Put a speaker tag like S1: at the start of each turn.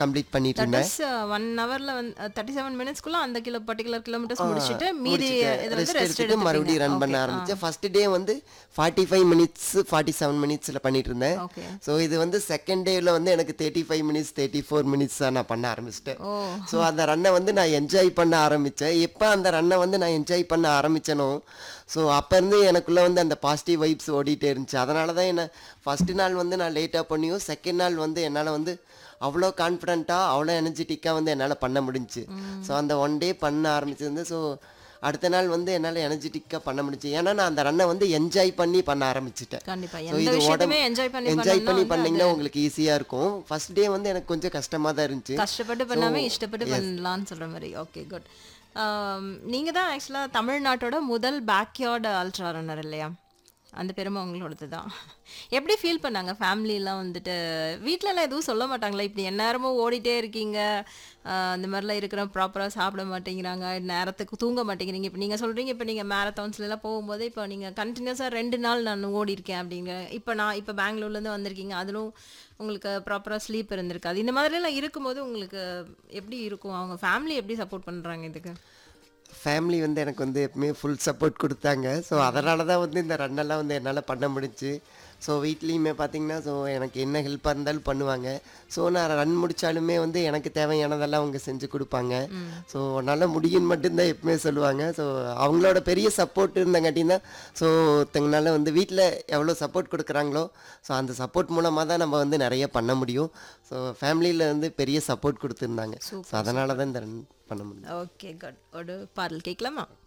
S1: complete பண்ணிட்டு
S2: that
S1: இருந்தேன்
S2: is one ஹவர்ல வந்து தேர்ட்டி செவன் மினிட்ஸ்க்குள்ள அந்த கிலோ பர்டிகுலர் கிலோமீட்டர்ஸ் முடிச்சுட்டு மீதி இதுல வந்து
S1: ரெஸ்ட்
S2: ரெஸ்ட்
S1: எடுத்துட்டு மறுபடியும் ரன் பண்ண ஆரம்பிச்சேன் ஃபர்ஸ்ட் டே வந்து forty five minutes forty seven மினிட்ஸில் பண்ணிட்டு இருந்தேன்
S2: ஓகே
S1: ஸோ இது வந்து செகண்ட் டேவில் வந்து எனக்கு thirty five minutes thirty four minutes தான் நான் பண்ண ஆரம்பிச்சிட்டேன்
S2: ஓ
S1: ஸோ அந்த ரன்னை வந்து நான் என்ஜாய் பண்ண ஆரம்பித்தேன் எப்போ அந்த ரன்னை வந்து நான் என்ஜாய் பண்ண ஆரம்பிச்சேனோ ஸோ அப்போ இருந்து எனக்குள்ளே வந்து அந்த பாசிட்டிவ் வைப்ஸ் ஓடிட்டே இருந்துச்சு அதனால தான் என்ன ஃபஸ்ட்டு நாள் வந்து நான் லேட்டாக பண்ணியும் செகண்ட் நாள் வந்து என்னால் வந்து அவ்வளோ கான்ஃபிடண்ட்டாக அவ்வளோ எனர்ஜெட்டிக்காக வந்து என்னால் பண்ண முடிஞ்சுச்சு ஸோ அந்த ஒன் டே பண்ண ஆரம்பிச்சிருந்து ஸோ அடுத்த நாள் வந்து என்னால் எனர்ஜெட்டிக்காக பண்ண முடிஞ்சுச்சு ஏன்னா நான் அந்த ரன்னை வந்து என்ஜாய் பண்ணி பண்ண ஆரம்பிச்சிட்டேன்
S2: கண்டிப்பா
S1: ஸோ
S2: எந்த
S1: இது
S2: விஷயத்தையுமே
S1: உடம்பு
S2: என்ஜாய் பண்ணி
S1: என்ஜாய் பண்ணி
S2: பண்ணோம்னா
S1: பண்ணீங்கன்னா உங்களுக்கு ஈஸியாக இருக்கும் ஃபர்ஸ்ட் டே வந்து எனக்கு கொஞ்சம் கஷ்டமாக தான் இருந்துச்சு
S2: கஷ்டப்பட்டு பண்ணாம இஷ்டப்பட்டு பண்ணலாம்னு சொல்ற மாதிரி ஓகே குட் நீங்க தான் ஆக்சுவலா தமிழ்நாட்டோட முதல் பேக்யார்டு அல்ட்ரா ரன்னர் இல்லையா அந்த பெருமை உங்களோடது தான் எப்படி ஃபீல் பண்ணாங்க ஃபேமிலிலாம் வந்துட்டு வீட்டிலலாம் எதுவும் சொல்ல மாட்டாங்களா இப்படி எந்நேரமும் ஓடிட்டே இருக்கீங்க ஆஹ் அந்த மாதிரிலாம் இருக்கிற ப்ராப்பராக சாப்பிட மாட்டேங்கிறாங்க நேரத்துக்கு தூங்க மாட்டேங்கிறீங்க இப்போ நீங்கள் சொல்கிறீங்க இப்போ நீங்கள் மேரத்தான்ஸ்லாம் போகும்போது இப்போ நீங்கள் கண்டினியூஸாக ரெண்டு நாள் நான் ஓடி இருக்கேன் அப்படிங்க இப்போ நான் இப்போ பெங்களூர்லேருந்து வந்திருக்கீங்க அதிலும் உங்களுக்கு ப்ராப்பராக ஸ்லீப் இருந்திருக்காது இந்த மாதிரிலாம் இருக்கும்போது உங்களுக்கு எப்படி இருக்கும் அவங்க ஃபேமிலி எப்படி சப்போர்ட் பண்ணுறாங்க இதுக்கு
S1: ஃபேமிலி வந்து எனக்கு வந்து எப்பவுமே ஃபுல் சப்போர்ட் கொடுத்தாங்க ஸோ அதனால தான் வந்து இந்த ரன்னெல்லாம் வந்து என்னால் பண்ண முடிஞ்சுச்சு ஸோ வீட்லேயுமே பார்த்தீங்கன்னா ஸோ எனக்கு என்ன ஹெல்ப்பாக இருந்தாலும் பண்ணுவாங்க ஸோ நான் ரன் முடித்தாலுமே வந்து எனக்கு தேவையானதெல்லாம் அவங்க செஞ்சு கொடுப்பாங்க ஸோ நல்லா முடியும்னு மட்டும்தான் எப்பவுமே சொல்லுவாங்க ஸோ அவங்களோட பெரிய சப்போர்ட் இருந்தங்காட்டியும் தான் ஸோ ஒருத்தங்கனால வந்து வீட்டில் எவ்வளோ சப்போர்ட் கொடுக்குறாங்களோ ஸோ அந்த சப்போர்ட் மூலமாக தான் நம்ம வந்து நிறைய பண்ண முடியும் ஸோ ஃபேமிலியில் வந்து பெரிய சப்போர்ட் கொடுத்துருந்தாங்க ஸோ அதனால தான் இந்த ரன் பண்ண முடியும்
S2: ஓகே குட் ஒரு பாடல் கேட்கலாமா